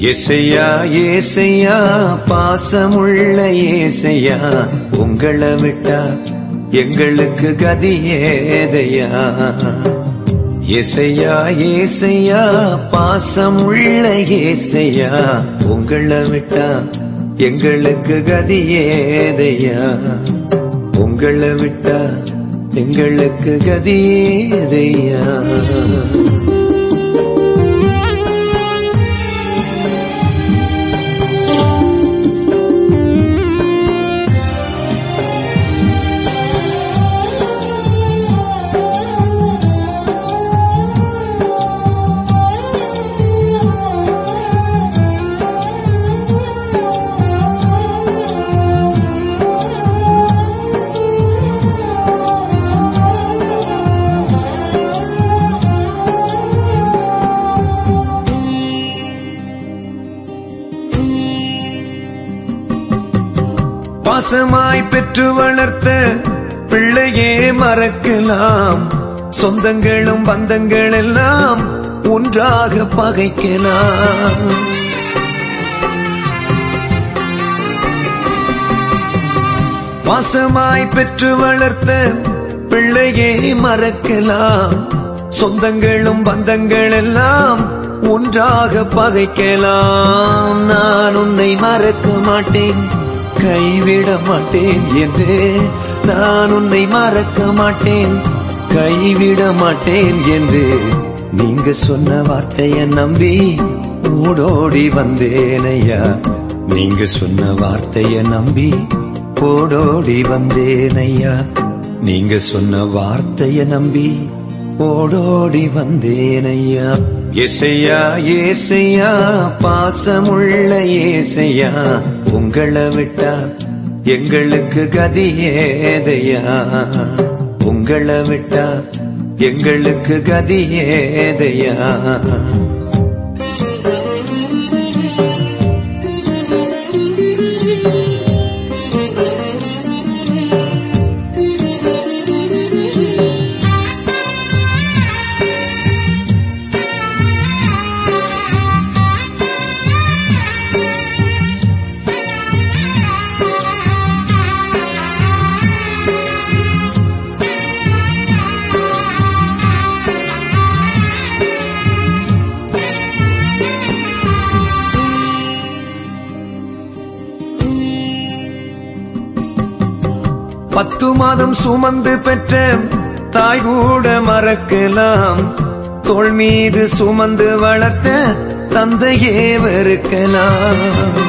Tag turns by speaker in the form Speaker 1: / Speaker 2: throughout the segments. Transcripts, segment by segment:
Speaker 1: ஏசையா ஏசையா பாசமுள்ள ஏசையா உங்களை விட்டா எங்களுக்கு கதி ஏதையா ஏசையா ஏசையா பாசமுள்ள ஏசையா உங்களை விட்டா எங்களுக்கு கதி ஏதையா உங்களை விட்டா எங்களுக்கு கதி ஏதையா பாசமாய் பெற்று வளர்த்த பிள்ளையே மறக்கலாம் சொந்தங்களும் பந்தங்கள் எல்லாம் ஒன்றாக பகைக்கலாம் பாசமாய் பெற்று வளர்த்த பிள்ளையே மறக்கலாம் சொந்தங்களும் பந்தங்கள் எல்லாம் ஒன்றாக பகைக்கலாம் நான் உன்னை மறக்க மாட்டேன் கைவிட மாட்டேன் என்று நான் உன்னை மறக்க மாட்டேன் கைவிட மாட்டேன் என்று நீங்க சொன்ன வார்த்தைய நம்பி ஓடோடி வந்தேனையா நீங்க சொன்ன வார்த்தைய நம்பி ஓடோடி வந்தேனையா நீங்க சொன்ன வார்த்தைய நம்பி ஓடோடி வந்தேனையா ஏசையா ஏசையா பாசமுள்ள ஏசையா உங்களை விட்டா எங்களுக்கு கதி ஏதையா உங்களை விட்டா எங்களுக்கு கதி ஏதையா பத்து மாதம் சுமந்து பெற்ற தாய் கூட மறக்கலாம் தோள் மீது சுமந்து வளர்த்த தந்தையே வெறுக்கலாம்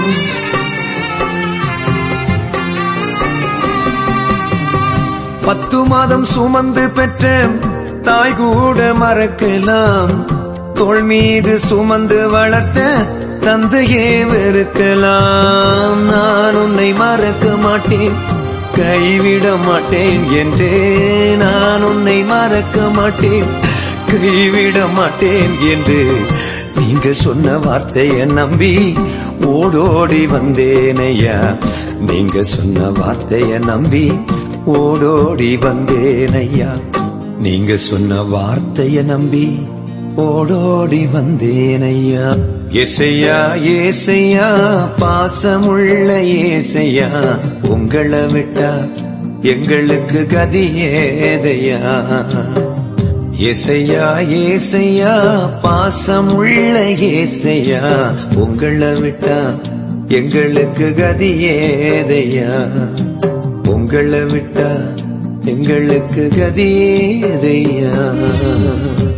Speaker 1: பத்து மாதம் சுமந்து பெற்ற தாய் கூட மறக்கலாம் தோள் மீது சுமந்து வளர்த்த தந்தையே வெறுக்கலாம் நான் உன்னை மறக்க மாட்டேன் கைவிட மாட்டேன் என்றே நான் உன்னை மறக்க மாட்டேன் கைவிட மாட்டேன் என்று நீங்க சொன்ன வார்த்தைய நம்பி ஓடோடி வந்தேனையா நீங்க சொன்ன வார்த்தைய நம்பி ஓடோடி வந்தேனையா நீங்க சொன்ன வார்த்தைய நம்பி ஓடோடி வந்தேனையா ஏசையா ஏசையா பாசமுள்ள ஏசையா உங்களை விட்டா எங்களுக்கு கதி ஏதையா ஏசையா ஏசையா பாசமுள்ள ஏசையா உங்களை விட்டா எங்களுக்கு கதி ஏதையா உங்களை விட்டா எங்களுக்கு கதி ஏதையா